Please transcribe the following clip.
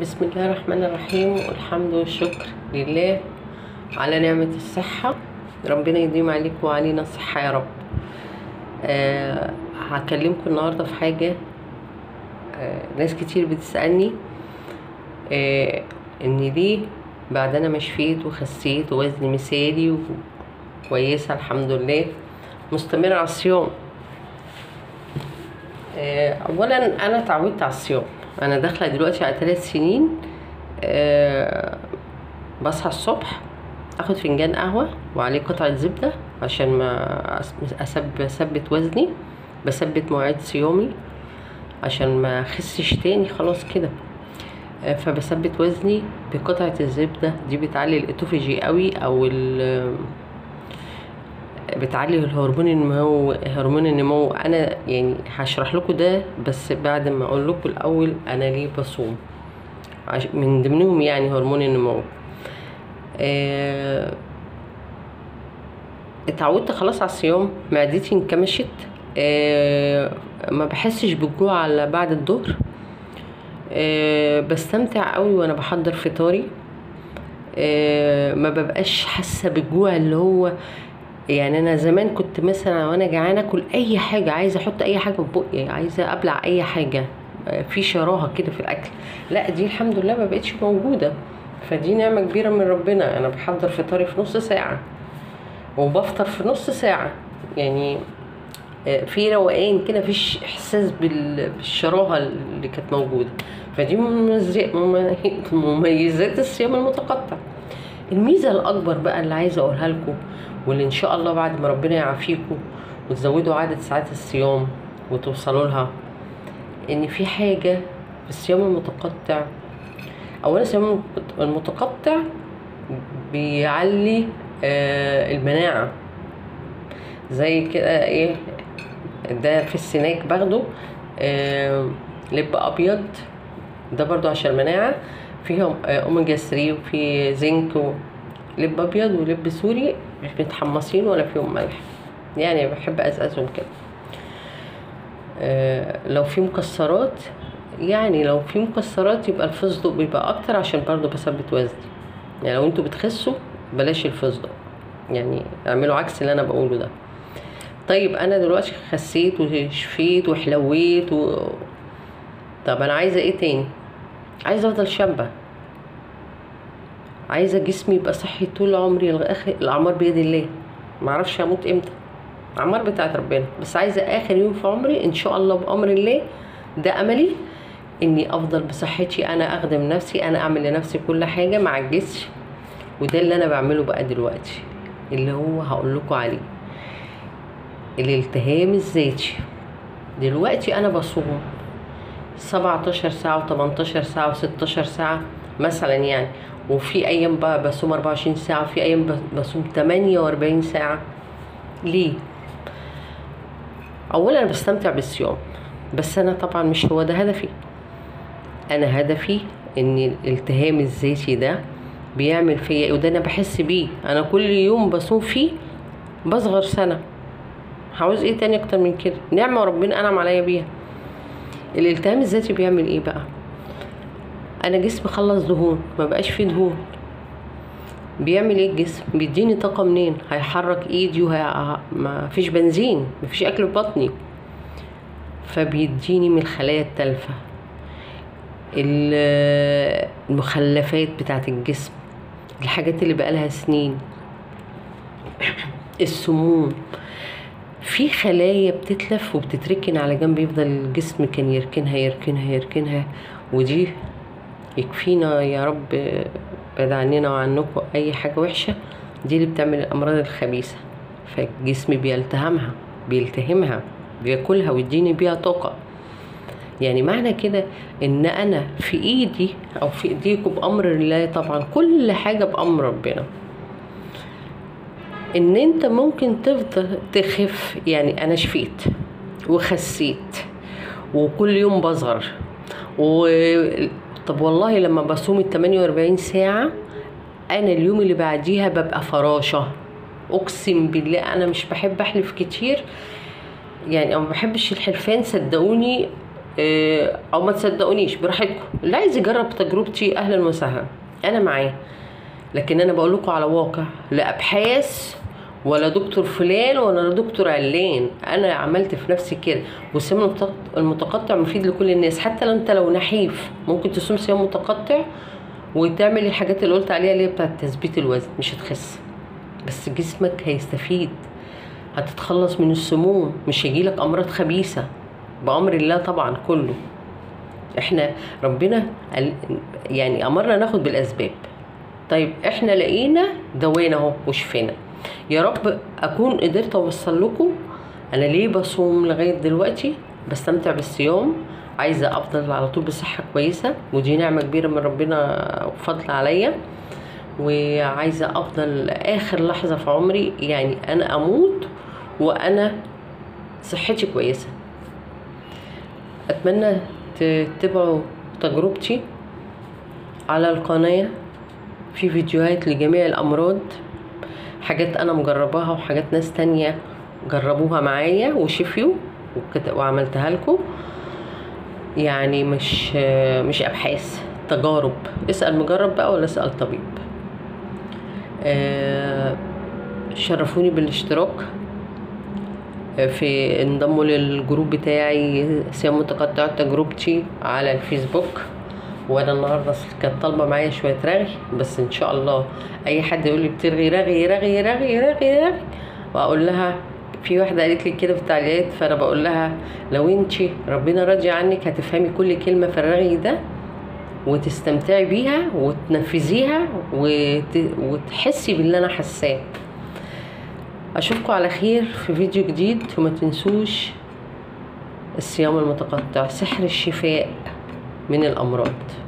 بسم الله الرحمن الرحيم والحمد والشكر لله على نعمة الصحة ربنا يديم عليكم وعلينا الصحة يا رب أه هكلمكم النهاردة في حاجة أه ناس كتير بتسألني أه ان ليه بعد انا ما شفيت وخسيت ووزني مثالي وكويسة الحمد لله مستمرة على الصيام آه، اولا انا اتعودت على الصيام انا داخله دلوقتي على ثلاث سنين أه بصحى الصبح اخد فنجان قهوه وعليه قطعه زبده عشان ما أس- أسب اثبت وزني بثبت مواعيد صيامي عشان ما اخسش تاني خلاص كده آه، فبثبت وزني بقطعه الزبده دي بتعلي الاتوفاجي قوي او ال بتعلي الهرمون النمو هرمون النمو انا يعني هشرح لكم ده بس بعد ما اقول لكم الاول انا ليه بصوم عش- من ضمنهم يعني هرمون النمو آه، اتعودت خلاص على الصيام معدتي انكمشت آه، ما بحسش بالجوع على بعد الظهر آه، بستمتع قوي وانا بحضر فطاري آه، ما ببقاش حاسه بالجوع اللي هو يعني انا زمان كنت مثلا وانا جعانه اكل اي حاجه عايزه احط اي حاجه في بقي عايزه ابلع اي حاجه آه، في شراهه كده في الاكل لا دي الحمد لله ما بقتش موجوده فدي نعمه كبيره من ربنا انا بحضر فطاري في نص ساعه وبفطر في نص ساعه يعني آه، في روقان كده مفيش احساس بال- بالشراهه اللي كانت موجوده فدي مميز- ممي- مميزات الصيام المتقطع الميزه الاكبر بقى اللي عايزه اقولها لكم واللي ان شاء الله بعد ما ربنا يعافيكم وتزودوا عدد ساعات الصيام وتوصلوا لها ان في حاجه في الصيام المتقطع اولا الصيام المتقطع بيعلي آه، المناعه زي كده ايه ده في السناك باخده آه، لب ابيض ده برضو عشان المناعه فيهم آه، اوميجا 3 وفي زنك و- لب ابيض ولب سوري مش متحمصين ولا فيهم ملح يعني بحب ازازهم كده آه، لو في مكسرات يعني لو في مكسرات يبقى الفستق بيبقى اكتر عشان برضو بثبت وزني يعني لو انتوا بتخسوا بلاش الفستق يعني اعملوا عكس اللي انا بقوله ده طيب انا دلوقتي خسيت وشفيت وحلويت و... طب انا عايزه ايه تاني عايزه افضل شابه عايزه جسمي يبقى صحي طول عمري لغايه الاعمار بيد الله معرفش هموت امتى اعمار بتاعت ربنا بس عايزه اخر يوم في عمري ان شاء الله بامر الله ده املي اني افضل بصحتي انا اخدم نفسي انا اعمل لنفسي كل حاجه مع الجسم وده اللي انا بعمله بقى دلوقتي اللي هو هقول لكم عليه الالتهام الذاتي دلوقتي انا بصوم 17 ساعة و18 ساعة و16 ساعة مثلا يعني وفي ايام بقى بصوم 24 ساعة وفي ايام ب- بصوم 48 ساعة ليه؟ اولا انا بستمتع بالصيام بس انا طبعا مش هو ده هدفي انا هدفي ان الالتهام الذاتي ده بيعمل فيا وده انا بحس بيه انا كل يوم بصوم فيه بصغر سنة عاوز ايه تاني اكتر من كده نعمة ربنا انعم عليا بيها الالتهام الذاتي بيعمل ايه بقى انا جسمي خلص دهون ما بقاش فيه دهون بيعمل ايه الجسم بيديني طاقه منين هيحرك ايدي وهي... ما فيش بنزين ما فيش اكل في بطني فبيديني من الخلايا التالفه ال- المخلفات بتاعت الجسم الحاجات اللي بقالها سنين السموم في خلايا بتتلف وبتتركن على جنب يفضل الجسم كان يركنها يركنها يركنها ودي يكفينا يا رب بعد عننا وعنكم اي حاجه وحشه دي اللي بتعمل الامراض الخبيثه فالجسم بيلتهمها بيلتهمها بياكلها ويديني بيها طاقه يعني معنى كده ان انا في ايدي او في ايديكم بامر الله طبعا كل حاجه بامر ربنا ان انت ممكن تفضل تخف يعني انا شفيت وخسيت وكل يوم بصغر و طب والله لما بصوم ال 48 ساعة انا اليوم اللي بعديها ببقى فراشة اقسم بالله انا مش بحب احلف كتير يعني أنا ما بحبش الحلفان صدقوني آه، او ما تصدقونيش براحتكم اللي عايز يجرب تجربتي اهلا وسهلا انا معاه لكن انا بقول لكم على واقع لا ابحاث ولا دكتور فلان ولا دكتور علان انا عملت في نفسي كده والصيام المتق- المتقطع مفيد لكل الناس حتى لو انت لو نحيف ممكن تصوم صيام متقطع وتعمل الحاجات اللي قلت عليها اللي هي بتاعت تثبيت الوزن مش هتخس بس جسمك هيستفيد هتتخلص من السموم مش هيجيلك امراض خبيثه بامر الله طبعا كله احنا ربنا قال- يعني امرنا ناخد بالاسباب طيب احنا لقينا دوانا اهو وشفينا يا رب اكون قدرت اوصل لكم انا ليه بصوم لغايه دلوقتي بستمتع بالصيام عايزه افضل على طول بصحه كويسه ودي نعمه كبيره من ربنا وفضل عليا وعايزه افضل اخر لحظه في عمري يعني انا اموت وانا صحتي كويسه اتمنى تتبعوا تجربتي على القناه في فيديوهات لجميع الامراض حاجات انا مجرباها وحاجات ناس تانية جربوها معايا وشفيوا وكت- وعملتها لكم يعني مش مش ابحاث تجارب اسال مجرب بقى ولا اسال طبيب آه، شرفوني بالاشتراك آه، في انضموا للجروب بتاعي صيام متقطع تجربتي على الفيسبوك وانا النهارده كانت طالبه معايا شويه رغي بس ان شاء الله اي حد يقول لي بترغي رغي رغي رغي رغي رغي واقول لها في واحده قالت لي كده في التعليقات فانا بقول لها لو انت ربنا راضي عنك هتفهمي كل كلمه في الرغي ده وتستمتعي بيها وتنفذيها وت... وتحسي باللي انا حاساه اشوفكم على خير في فيديو جديد وما تنسوش الصيام المتقطع سحر الشفاء من الامراض